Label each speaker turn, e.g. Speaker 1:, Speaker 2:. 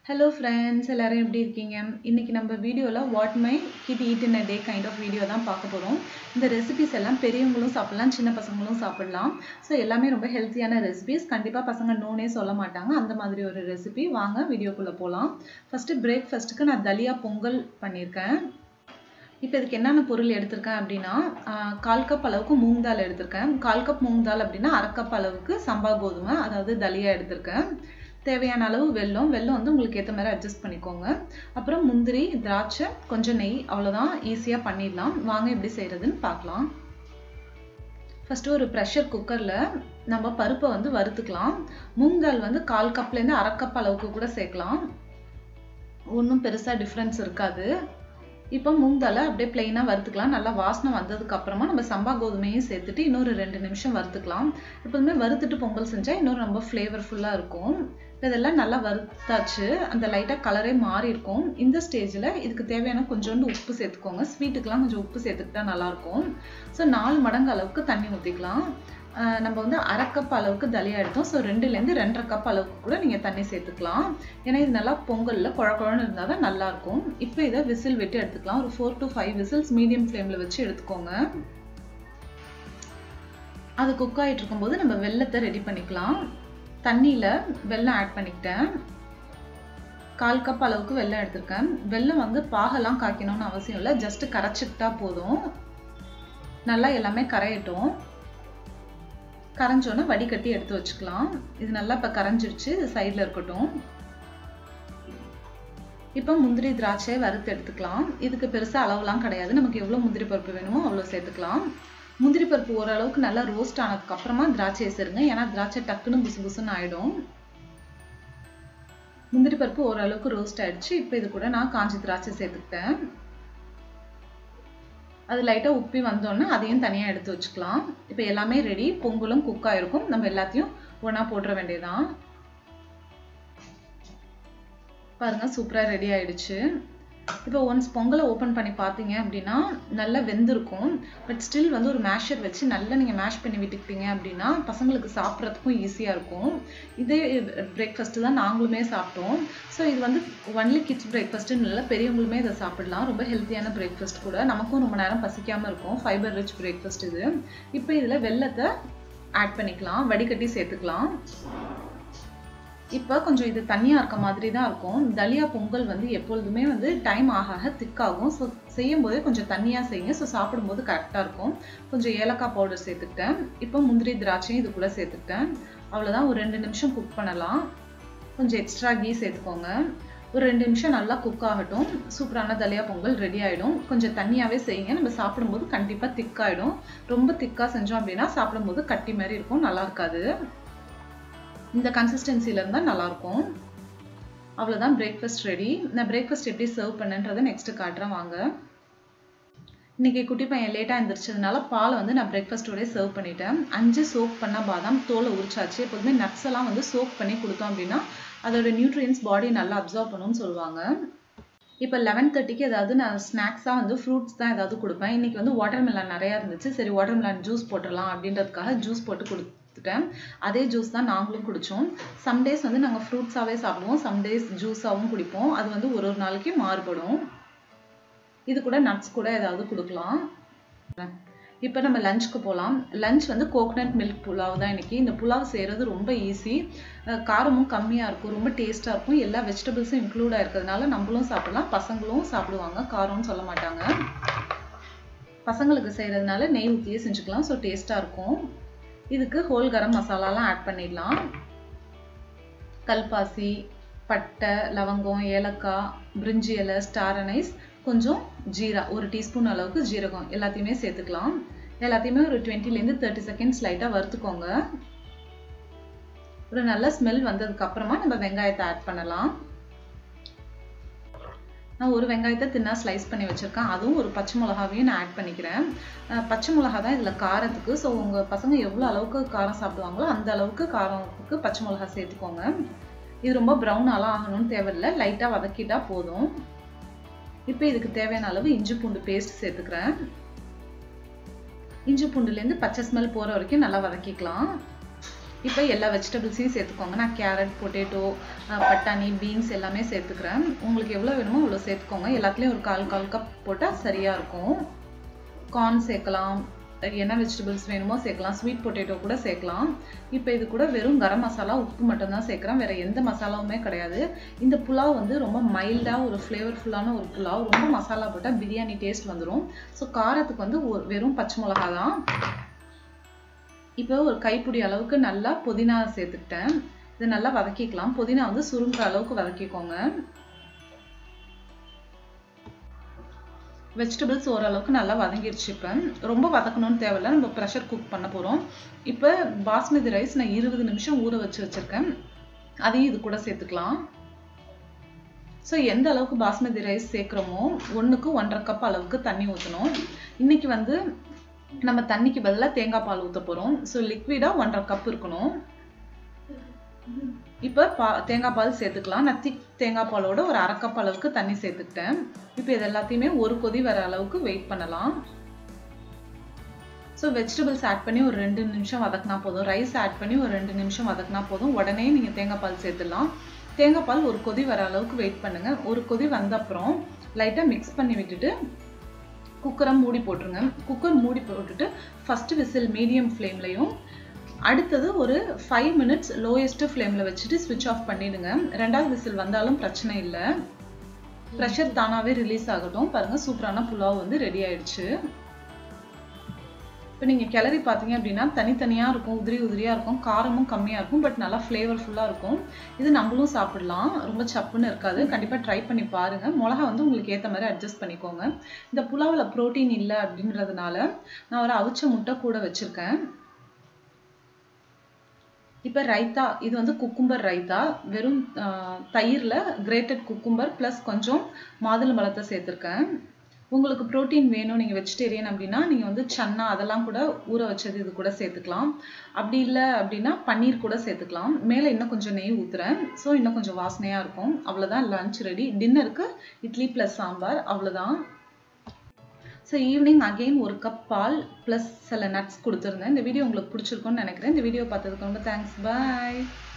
Speaker 1: hello friends எல்லாரும் எப்படி இருக்கீங்க இன்னைக்கு நம்ம வீடியோவில் what my kid eat in a day kind of video தான் பார்க்க போகிறோம் இந்த ரெசிபிஸ் எல்லாம் பெரியவங்களும் சாப்பிடலாம் சின்ன பசங்களும் சாப்பிடலாம் ஸோ எல்லாமே ரொம்ப ஹெல்த்தியான ரெசிபிஸ் கண்டிப்பாக பசங்க நோனே சொல்ல மாட்டாங்க அந்த மாதிரி ஒரு ரெசிபி வாங்க வீடியோக்குள்ளே போகலாம் ஃபஸ்ட்டு பிரேக்ஃபாஸ்ட்டுக்கு நான் தலியா பொங்கல் பண்ணியிருக்கேன் இப்போ இதுக்கு என்னென்ன பொருள் எடுத்திருக்கேன் அப்படின்னா கால் கப் அளவுக்கு மூங் தால் எடுத்திருக்கேன் கால் கப் மூங் தால் அப்படின்னா அரை கப் அளவுக்கு சம்பா கோதுமை அதாவது தலியா எடுத்திருக்கேன் தேவையான அளவு வெல்லம் வெல்லம் வந்து உங்களுக்கு ஏற்ற மாதிரி அட்ஜஸ்ட் பண்ணிக்கோங்க அப்புறம் முந்திரி திராட்சை கொஞ்சம் நெய் அவ்வளோதான் ஈஸியாக பண்ணிடலாம் வாங்க எப்படி செய்கிறதுன்னு பார்க்கலாம் ஃபஸ்ட்டு ஒரு ப்ரெஷர் குக்கரில் நம்ம பருப்பை வந்து வறுத்துக்கலாம் மூங் தால் வந்து கால் கப்லேருந்து அரை கப் அளவுக்கு கூட சேர்க்கலாம் ஒன்றும் பெருசாக டிஃப்ரென்ஸ் இருக்காது இப்போ மூங்காலை அப்படியே பிளெயினாக வறுத்துக்கலாம் நல்லா வாசனை வந்ததுக்கு அப்புறமா நம்ம சம்பா கோதுமையும் சேர்த்துட்டு இன்னொரு ரெண்டு நிமிஷம் வறுத்துக்கலாம் எப்போதுமே வறுத்துட்டு பொங்கல் செஞ்சால் இன்னொரு ரொம்ப ஃப்ளேவர்ஃபுல்லாக இருக்கும் இதெல்லாம் நல்லா வறுத்தாச்சு அந்த லைட்டாக கலரே மாறி இருக்கும் இந்த ஸ்டேஜில் இதுக்கு தேவையான கொஞ்சோண்டு உப்பு சேர்த்துக்கோங்க ஸ்வீட்டுக்கெலாம் கொஞ்சம் உப்பு சேர்த்துக்கிட்டா நல்லாயிருக்கும் ஸோ நாலு மடங்கு அளவுக்கு தண்ணி ஊற்றிக்கலாம் நம்ம வந்து அரை கப் அளவுக்கு தலியா எடுத்தோம் ஸோ ரெண்டுலேருந்து ரெண்டரை கப் அளவுக்கு கூட நீங்கள் தண்ணி சேர்த்துக்கலாம் ஏன்னா இது நல்லா பொங்கலில் குழ குழன்னு இருந்தால் தான் நல்லாயிருக்கும் இப்போ இதை விசில் விட்டு எடுத்துக்கலாம் ஒரு four to five whistles medium ஃப்ளேமில் வச்சு எடுத்துக்கோங்க அது குக் ஆகிட்டு இருக்கும்போது நம்ம வெள்ளத்தை ரெடி பண்ணிக்கலாம் தண்ணியில் வெல்லம் ஆட் பண்ணிக்கிட்டேன் கால் கப் அளவுக்கு வெல்லம் எடுத்திருக்கேன் வெல்லம் வந்து பாகெல்லாம் காய்க்கணும்னு அவசியம் இல்லை ஜஸ்ட்டு கரைச்சிக்கிட்டா போதும் நல்லா எல்லாமே கரையட்டும் கரைஞ்சோன்னே வடிகட்டி எடுத்து வச்சுக்கலாம் இது நல்லா இப்போ கரைஞ்சிருச்சு இது சைடில் இருக்கட்டும் இப்போ முந்திரி திராட்சை வறுத்து எடுத்துக்கலாம் இதுக்கு பெருசாக அளவுலாம் கிடையாது நமக்கு எவ்வளோ முந்திரி பருப்பு வேணுமோ அவ்வளோ சேர்த்துக்கலாம் முந்திரி பருப்பு ஓரளவுக்கு நல்லா ரோஸ்ட் ஆனதுக்கு அப்புறமா திராட்சையை சேருங்க ஏன்னா திராட்சை டக்குன்னு புசு புசுன்னு ஆயிடும் முந்திரி பருப்பு ஓரளவுக்கு ரோஸ்ட் ஆயிடுச்சு இப்போ இது கூட நான் காஞ்சி திராட்சை சேர்த்துக்கிட்டேன் அது லைட்டாக உப்பி வந்தோன்னே அதையும் தனியாக எடுத்து வச்சுக்கலாம் இப்போ எல்லாமே ரெடி பொங்கலும் குக் ஆகிருக்கும் நம்ம எல்லாத்தையும் ஒன்றா போட்டுற வேண்டியதான் பாருங்கள் சூப்பராக ரெடி ஆயிடுச்சு இப்போ ஒன்ஸ் பொங்கலை ஓப்பன் பண்ணி பார்த்தீங்க அப்படின்னா நல்லா வெந்திருக்கும் பட் ஸ்டில் வந்து ஒரு மேஷர் வச்சு நல்லா நீங்கள் மேஷ் பண்ணி விட்டுக்கிட்டீங்க அப்படின்னா பசங்களுக்கு சாப்பிட்றதுக்கும் ஈஸியாக இருக்கும் இதே பிரேக்ஃபாஸ்ட்டு தான் நாங்களுமே சாப்பிட்டோம் ஸோ இது வந்து ஒன்லி கிட்ஸ் பிரேக்ஃபாஸ்ட்டுன்னு இல்லை பெரியவங்களுமே இதை சாப்பிடலாம் ரொம்ப ஹெல்த்தியான பிரேக்ஃபாஸ்ட் கூட நமக்கும் ரொம்ப நேரம் பசிக்காமல் இருக்கும் ஃபைபர் ரிச் பிரேக்ஃபாஸ்ட் இது இப்போ இதில் வெள்ளத்தை ஆட் பண்ணிக்கலாம் வடிகட்டி சேர்த்துக்கலாம் இப்போ கொஞ்சம் இது தண்ணியாக இருக்க மாதிரி தான் இருக்கும் தலியா பொங்கல் வந்து எப்பொழுதுமே வந்து டைம் ஆக ஆக திக்காகும் ஸோ செய்யும் போதே கொஞ்சம் தண்ணியாக செய்யுங்க ஸோ சாப்பிடும்போது கரெக்டாக இருக்கும் கொஞ்சம் ஏலக்காய் பவுடர் சேர்த்துக்கிட்டேன் இப்போ முந்திரி திராட்சையும் இது கூட சேர்த்துக்கிட்டேன் அவ்வளோதான் ஒரு ரெண்டு நிமிஷம் குக் பண்ணலாம் கொஞ்சம் எக்ஸ்ட்ரா கீ சேர்த்துக்கோங்க ஒரு ரெண்டு நிமிஷம் நல்லா குக் ஆகட்டும் சூப்பரான தலியா பொங்கல் ரெடி ஆகிடும் கொஞ்சம் தண்ணியாகவே செய்யுங்க நம்ம சாப்பிடும்போது கண்டிப்பாக திக்காயிடும் ரொம்ப திக்காக செஞ்சோம் அப்படின்னா சாப்பிடும்போது கட்டி மாதிரி இருக்கும் நல்லா இருக்காது இந்த கன்சிஸ்டன்சியில் இருந்தால் நல்லாயிருக்கும் அவ்வளோதான் பிரேக்ஃபாஸ்ட் ரெடி நான் பிரேக்ஃபாஸ்ட் எப்படி சர்வ் பண்ணேன்றதை நெக்ஸ்ட்டு காட்டுறேன் வாங்க இன்றைக்கி குட்டி பையன் லேட்டாக எழுந்திரிச்சதுனால பாலை வந்து நான் பிரேக்ஃபாஸ்ட்டோடய சர்வ் பண்ணிட்டேன் அஞ்சு சோக் பண்ண பாதாம் தோலை உரிச்சாச்சு எப்போதுமே நட்ஸ் எல்லாம் வந்து சோக் பண்ணி கொடுத்தோம் அப்படின்னா அதோட நியூட்ரியன்ஸ் பாடி நல்லா அப்சர்வ் பண்ணும்னு சொல்லுவாங்க இப்போ லெவன் தேர்ட்டிக்கு ஏதாவது நான் ஸ்நாக்ஸாக வந்து ஃப்ரூட்ஸ் தான் ஏதாவது கொடுப்பேன் இன்றைக்கி வந்து வாட்டர் மெலன் நிறையா இருந்துச்சு சரி வாட்டர் மெலன் ஜூஸ் போட்டுடலாம் அப்படின்றதுக்காக ஜூஸ் போட்டு கொடு கொடுத்துட்டேன் அதே ஜூஸ் தான் நாங்களும் குடித்தோம் சம்டேஸ் வந்து நாங்கள் ஃப்ரூட்ஸாகவே சாப்பிடுவோம் சம்டேஸ் ஜூஸாகவும் குடிப்போம் அது வந்து ஒரு ஒரு நாளைக்கு மாறுபடும் இது கூட நட்ஸ் கூட ஏதாவது கொடுக்கலாம் இப்போ நம்ம லஞ்சுக்கு போகலாம் லஞ்ச் வந்து கோகனட் மில்க் புலாவ் தான் இன்றைக்கி இந்த புலாவ் செய்கிறது ரொம்ப ஈஸி காரமும் கம்மியாக இருக்கும் ரொம்ப டேஸ்ட்டாக இருக்கும் எல்லா வெஜிடபிள்ஸும் இன்க்ளூடாக இருக்கிறதுனால நம்மளும் சாப்பிடலாம் பசங்களும் சாப்பிடுவாங்க காரம்னு சொல்ல மாட்டாங்க பசங்களுக்கு செய்கிறதுனால நெய் ஊற்றியே செஞ்சுக்கலாம் ஸோ டேஸ்ட்டாக இருக்கும் இதுக்கு ஹோல் கரம் மசாலாலாம் ஆட் பண்ணிடலாம் கல்பாசி பட்டை லவங்கம் ஏலக்காய் பிரிஞ்சி இலை ஸ்டார் அனைஸ் கொஞ்சம் ஜீரா ஒரு டீஸ்பூன் அளவுக்கு ஜீரகம் எல்லாத்தையுமே சேர்த்துக்கலாம் எல்லாத்தையுமே ஒரு டுவெண்ட்டிலேருந்து தேர்ட்டி செகண்ட்ஸ் லைட்டாக வறுத்துக்கோங்க ஒரு நல்ல ஸ்மெல் வந்ததுக்கு அப்புறமா நம்ம வெங்காயத்தை ஆட் பண்ணலாம் நான் ஒரு வெங்காயத்தை தின்னா ஸ்லைஸ் பண்ணி வச்சுருக்கேன் அதுவும் ஒரு பச்சை மிளகாவையும் நான் ஆட் பண்ணிக்கிறேன் பச்சை மிளகா தான் இதில் காரத்துக்கு ஸோ உங்கள் பசங்க எவ்வளோ அளவுக்கு காரம் சாப்பிடுவாங்களோ அந்த அளவுக்கு காரத்துக்கு பச்சை மிளகா சேர்த்துக்கோங்க இது ரொம்ப ப்ரௌனாலாம் ஆகணும்னு தேவையில்லை லைட்டாக வதக்கிட்டா போதும் இப்போ இதுக்கு தேவையான அளவு இஞ்சி பூண்டு பேஸ்ட் சேர்த்துக்கிறேன் இஞ்சி பூண்டுலேருந்து பச்சை ஸ்மெல் போகிற வரைக்கும் நல்லா வதக்கிக்கலாம் இப்போ எல்லா வெஜிடபிள்ஸையும் சேர்த்துக்கோங்க நான் கேரட் பொட்டேட்டோ பட்டாணி பீன்ஸ் எல்லாமே சேர்த்துக்கிறேன் உங்களுக்கு எவ்வளோ வேணுமோ அவ்வளோ சேர்த்துக்கோங்க எல்லாத்துலேயும் ஒரு கால் கால் கப் போட்டால் சரியாக இருக்கும் கார்ன் சேர்க்கலாம் என்ன வெஜிடபிள்ஸ் வேணுமோ சேர்க்கலாம் ஸ்வீட் பொட்டேட்டோ கூட சேர்க்கலாம் இப்போ இது கூட வெறும் கரம் மசாலா உப்பு மட்டும்தான் சேர்க்குறேன் வேறு எந்த மசாலாவுமே கிடையாது இந்த புலாவ் வந்து ரொம்ப மைல்டாக ஒரு ஃப்ளேவர்ஃபுல்லான ஒரு புலாவ் ரொம்ப மசாலா போட்டால் பிரியாணி டேஸ்ட் வந்துடும் ஸோ காரத்துக்கு வந்து வெறும் பச்சை மிளகா தான் இப்போ ஒரு கைப்பிடி அளவுக்கு நல்லா புதினா சேர்த்துக்கிட்டேன் இது நல்லா வதக்கிக்கலாம் புதினா வந்து சுருங்குற அளவுக்கு வதக்கிக்கோங்க வெஜிடபிள்ஸ் ஓரளவுக்கு நல்லா வதங்கிடுச்சு இப்போ ரொம்ப வதக்கணும்னு தேவையில்ல நம்ம ப்ரெஷர் குக் பண்ண போகிறோம் இப்போ பாஸ்மதி ரைஸ் நான் இருபது நிமிஷம் ஊற வச்சு வச்சுருக்கேன் அதையும் இது கூட சேர்த்துக்கலாம் ஸோ எந்த அளவுக்கு பாஸ்மதி ரைஸ் சேர்க்குறோமோ ஒன்றுக்கு ஒன்றரை கப் அளவுக்கு தண்ணி ஊற்றணும் இன்னைக்கு வந்து நம்ம தண்ணிக்கு பதிலாக தேங்காய் பால் ஊற்ற போகிறோம் ஸோ லிக்விடாக ஒன்றரை கப் இருக்கணும் இப்போ பா தேங்காய் பால் சேர்த்துக்கலாம் நான் திக் தேங்காய் பாலோட ஒரு அரை கப் அளவுக்கு தண்ணி சேர்த்துக்கிட்டேன் இப்போ இது எல்லாத்தையுமே ஒரு கொதி வர அளவுக்கு வெயிட் பண்ணலாம் ஸோ வெஜிடபிள்ஸ் ஆட் பண்ணி ஒரு ரெண்டு நிமிஷம் வதக்கினா போதும் ரைஸ் ஆட் பண்ணி ஒரு ரெண்டு நிமிஷம் வதக்கினா போதும் உடனே நீங்கள் தேங்காய் பால் சேர்த்துடலாம் தேங்காய் பால் ஒரு கொதி வர அளவுக்கு வெயிட் பண்ணுங்க ஒரு கொதி வந்த அப்புறம் லைட்டாக மிக்ஸ் பண்ணி விட்டுட்டு குக்கரை மூடி போட்டுருங்க குக்கர் மூடி போட்டுட்டு ஃபர்ஸ்ட் விசில் மீடியம் ஃப்ளேம்லையும் அடுத்தது ஒரு ஃபைவ் மினிட்ஸ் லோயஸ்ட் ஃப்ளேமில் வச்சுட்டு ஸ்விட்ச் ஆஃப் பண்ணிடுங்க ரெண்டாவது விசில் வந்தாலும் பிரச்சனை இல்லை ப்ரெஷர் தானாகவே ரிலீஸ் ஆகட்டும் பாருங்கள் சூப்பரான புலாவ் வந்து ரெடி ஆயிடுச்சு இப்போ நீங்கள் கிளறி பார்த்தீங்க அப்படின்னா தனித்தனியாக இருக்கும் உதிரி உதிரியாக இருக்கும் காரமும் கம்மியாக இருக்கும் பட் நல்லா ஃப்ளேவர்ஃபுல்லாக இருக்கும் இது நம்மளும் சாப்பிடலாம் ரொம்ப சப்புன்னு இருக்காது கண்டிப்பாக ட்ரை பண்ணி பாருங்கள் மிளகா வந்து உங்களுக்கு ஏற்ற மாதிரி அட்ஜஸ்ட் பண்ணிக்கோங்க இந்த புலாவில் ப்ரோட்டீன் இல்லை அப்படின்றதுனால நான் ஒரு அவிச்ச முட்டை கூட வச்சுருக்கேன் இப்போ ரைத்தா இது வந்து குக்கும்பர் ரைத்தா வெறும் தயிரில் கிரேட்டட் குக்கும்பர் ப்ளஸ் கொஞ்சம் மாதுளம்பழத்தை சேர்த்துருக்கேன் உங்களுக்கு ப்ரோட்டீன் வேணும் நீங்கள் வெஜிடேரியன் அப்படின்னா நீங்கள் வந்து சன்னா அதெல்லாம் கூட ஊற வச்சது இது கூட சேர்த்துக்கலாம் அப்படி இல்லை அப்படின்னா பன்னீர் கூட சேர்த்துக்கலாம் மேலே இன்னும் கொஞ்சம் நெய் ஊற்றுறேன் ஸோ இன்னும் கொஞ்சம் வாசனையாக இருக்கும் அவ்வளோதான் லஞ்ச் ரெடி டின்னருக்கு இட்லி ப்ளஸ் சாம்பார் அவ்வளோதான் ஸோ ஈவினிங் அகெயின் ஒரு கப் பால் ப்ளஸ் சில நட்ஸ் கொடுத்துருந்தேன் இந்த வீடியோ உங்களுக்கு பிடிச்சிருக்கும்னு நினைக்கிறேன் இந்த வீடியோ பார்த்ததுக்கு ரொம்ப தேங்க்ஸ் பாய்